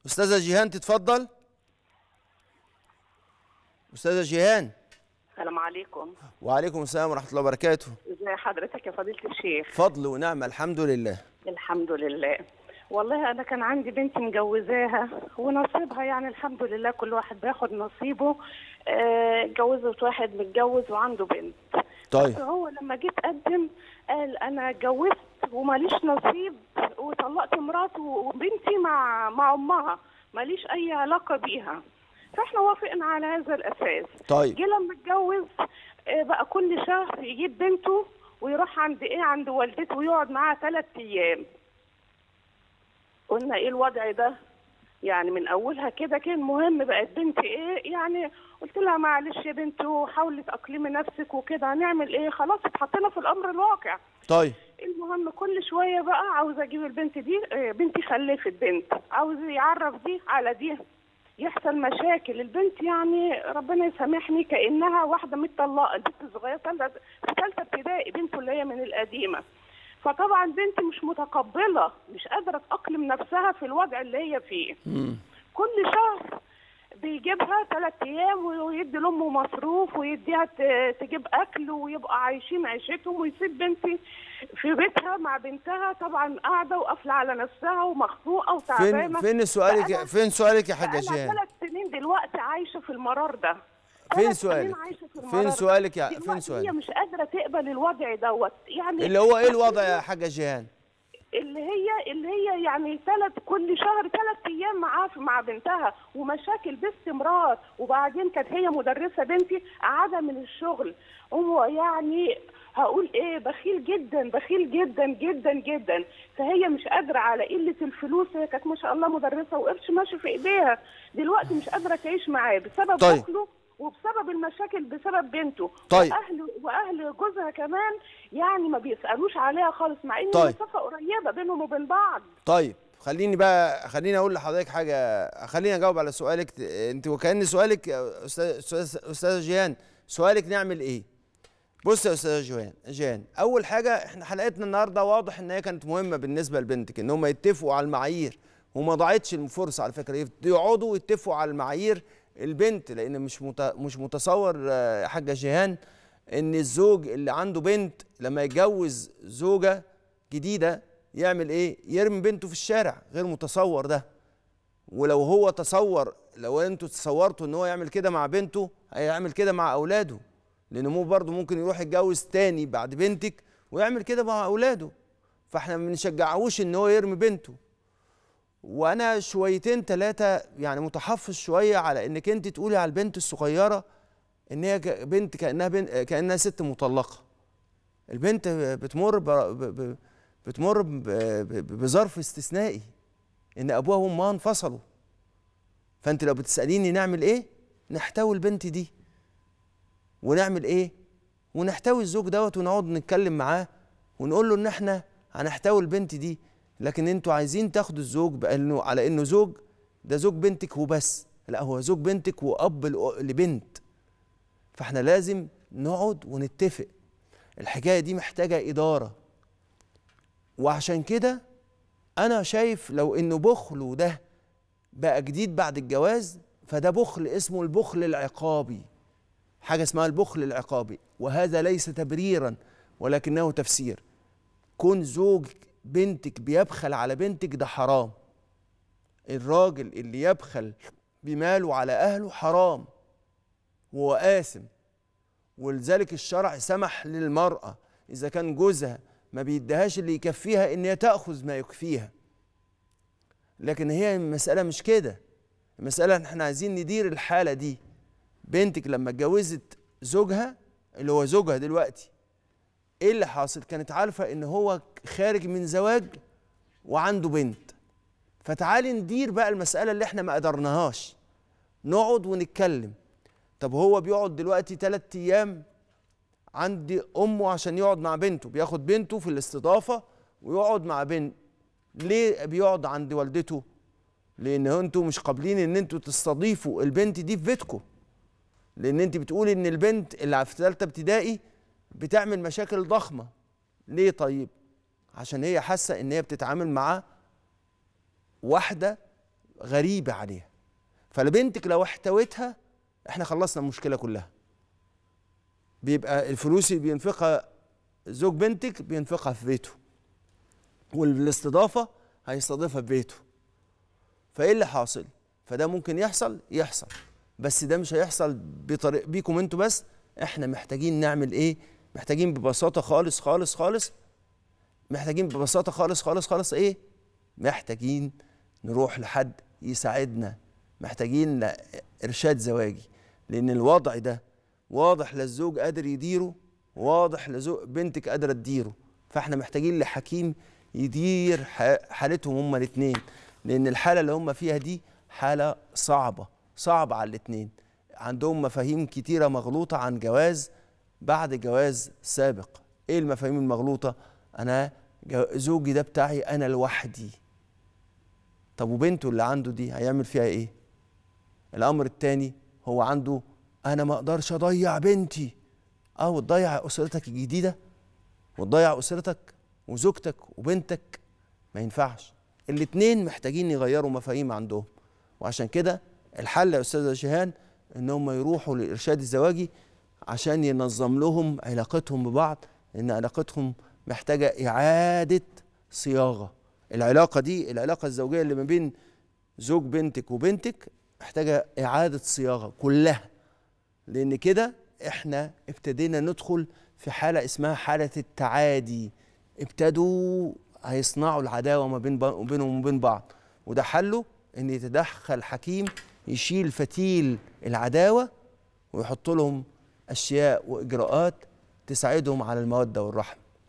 استاذه جيهان تتفضل استاذه جيهان السلام عليكم وعليكم السلام ورحمه الله وبركاته ازي حضرتك يا فضيله الشيخ فضل ونعمه الحمد لله الحمد لله والله انا كان عندي بنت مجوزاها ونصيبها يعني الحمد لله كل واحد بياخد نصيبه آه، اتجوزت واحد متجوز وعنده بنت طيب بس هو لما جيت اقدم قال انا اتجوزت وماليش نصيب وطلقت مراتي وبنتي مع مع امها ماليش اي علاقه بيها فاحنا وافقنا على هذا الاساس طيب. جه لما اتجوز آه، بقى كل شهر يجيب بنته ويروح عند ايه عند والدته ويقعد معاها ثلاث ايام قلنا ايه الوضع ده يعني من اولها كده كان مهم بقت بنتي ايه يعني قلت لها معلش يا بنتو حاولي تاقلمي نفسك وكده هنعمل ايه خلاص اتحطينا في الامر الواقع طيب المهم كل شويه بقى عاوزه اجيب البنت دي آه، بنتي خلفت بنت عاوز يعرف دي على دي يحصل مشاكل البنت يعني ربنا يسامحني كانها واحده متطلقه البنت الصغيره ثالثه في ثالثه ابتدائي بنته اللي هي من القديمه فطبعا بنتي مش متقبله مش قادره تاقلم نفسها في الوضع اللي هي فيه كل شهر بيجيبها ثلاث ايام ويدي لامه مصروف ويديها ت- تجيب اكل ويبقى عايشين عيشتهم ويسيب بنتي في بيتها مع بنتها طبعا قاعده وقافله على نفسها ومخنوقه فين وتعبانه فين سؤالك بقالها- فين سؤالك يا حاجه بقالها جيهان ثلاث سنين دلوقتي عايشه في المرار ده فين ثلاث سنين سؤالك؟ عايشة في فين المرار ده. سؤالك يا- فين دلوقتي سؤالك؟ هي مش قادره تقبل الوضع دوت يعني اللي هو ايه الوضع يا حاجه جيهان اللي هي اللي هي يعني ثلاث كل شهر ثلاث ايام معاه في- مع بنتها ومشاكل باستمرار وبعدين كانت هي مدرسه بنتي قاعده من الشغل هو يعني هقول ايه بخيل جدا بخيل جدا جدا جدا فهي مش قادره على قله الفلوس هي كانت ما شاء الله مدرسه وقرش ماشي في ايديها دلوقتي مش قادره تعيش معاه بسبب طيب. بخله وبسبب المشاكل بسبب بنته طيب. واهل واهل جوزها كمان يعني ما بيسالوش عليها خالص مع ان طيب. المسافه قريبه بينهم وبين بعض طيب خليني بقى خليني اقول لحضرتك حاجه خليني اجاوب على سؤالك ت- انت وكان سؤالك يا استاذ استاذ استاذ جيهان سؤالك نعمل ايه بص يا استاذ جيهان جيهان اول حاجه احنا حلقتنا النهارده واضح ان هي كانت مهمه بالنسبه لبنتك ان هم يتفقوا على المعايير وما ضاعتش الفرصه على فكره يت- يقعدوا يتفقوا على المعايير البنت لان مش مت... مش متصور آه، يا حاجه جيهان ان الزوج اللي عنده بنت لما يتجوز زوجه جديده يعمل ايه يرمي بنته في الشارع غير متصور ده ولو هو تصور لو انتوا تصورتوا ان هو يعمل كده مع بنته هيعمل كده مع اولاده لان هو برضه ممكن يروح يتجوز تاني بعد بنتك ويعمل كده مع اولاده فاحنا ما بنشجعهوش ان هو يرمي بنته وانا شويتين ثلاثه يعني متحفظ شويه على انك انت تقولي على البنت الصغيره ان هي ك- بنت كانها بنت كانها ست مطلقه البنت بتمر ب... ب... ب... بتمر ب... ب... بظرف استثنائي ان ابوها وامها انفصلوا فانت لو بتساليني نعمل ايه نحتوي البنت دي ونعمل ايه ونحتوي الزوج دوت ونقعد نتكلم معاه ونقول له ان احنا هنحتوي البنت دي لكن انتوا عايزين تاخدوا الزوج بانه على انه زوج ده زوج بنتك وبس لا هو زوج بنتك واب لأ- لبنت فاحنا لازم نقعد ونتفق الحكايه دي محتاجه اداره وعشان كده انا شايف لو انه بخل ده بقى جديد بعد الجواز فده بخل اسمه البخل العقابي حاجه اسمها البخل العقابي وهذا ليس تبريرا ولكنه تفسير كون زوج بنتك بيبخل على بنتك ده حرام الراجل اللي يبخل بماله على اهله حرام وهو آثم ولذلك الشرع سمح للمرأة إذا كان جوزها ما بيديهاش اللي يكفيها إن هي تأخذ ما يكفيها لكن هي المسألة مش كده المسألة إن إحنا عايزين ندير الحالة دي بنتك لما اتجوزت زوجها اللي هو زوجها دلوقتي إيه اللي حاصل كانت عارفة إن هو خارج من زواج وعنده بنت فتعالي ندير بقى المسألة اللي إحنا ما قدرناهاش نقعد ونتكلم طب هو بيقعد دلوقتي تلات أيام عند أمه عشان يقعد مع بنته بياخد بنته في الاستضافة ويقعد مع بنت ليه بيقعد عند والدته لأن انتوا مش قابلين إن انتوا تستضيفوا البنت دي في بيتكم لأن انت بتقولي إن البنت اللي في ثالثة ابتدائي بتعمل مشاكل ضخمة ليه طيب عشان هي حاسة إن هي بتتعامل مع واحدة غريبه عليها فبنتك لو احتويتها احنا خلصنا المشكله كلها بيبقى الفلوس اللي بينفقها زوج بنتك بينفقها في بيته والاستضافه هيستضيفها في بيته فايه اللي حاصل فده ممكن يحصل يحصل بس ده مش هيحصل بطريق بيكم انتوا بس احنا محتاجين نعمل ايه محتاجين ببساطه خالص خالص خالص محتاجين ببساطه خالص خالص خالص ايه محتاجين نروح لحد يساعدنا محتاجين ارشاد زواجي لان الوضع ده واضح لا الزوج قادر يديره واضح لزوج بنتك قادره تديره فاحنا محتاجين لحكيم يدير حالتهم هما الاثنين لان الحاله اللي هم فيها دي حاله صعبه صعبه على الاثنين عندهم مفاهيم كتيره مغلوطه عن جواز بعد جواز سابق ايه المفاهيم المغلوطه انا زوجي ده بتاعي انا لوحدي طب وبنته اللي عنده دي هيعمل فيها ايه الامر الثاني هو عنده انا ما اقدرش اضيع بنتي او تضيع اسرتك الجديده وتضيع اسرتك وزوجتك وبنتك ما ينفعش الاتنين محتاجين يغيروا مفاهيم عندهم وعشان كده الحل يا استاذه جيهان ان هم يروحوا للارشاد الزواجي عشان ينظم لهم علاقتهم ببعض ان علاقتهم محتاجه اعاده صياغه العلاقه دي العلاقه الزوجيه اللي ما بين زوج بنتك وبنتك محتاجه اعاده صياغه كلها لان كده احنا ابتدينا ندخل في حاله اسمها حاله التعادي ابتدوا هيصنعوا العداوه ما بين بينهم وبين بعض وده حله ان يتدخل حكيم يشيل فتيل العداوه ويحط لهم اشياء واجراءات تساعدهم على الموده والرحمه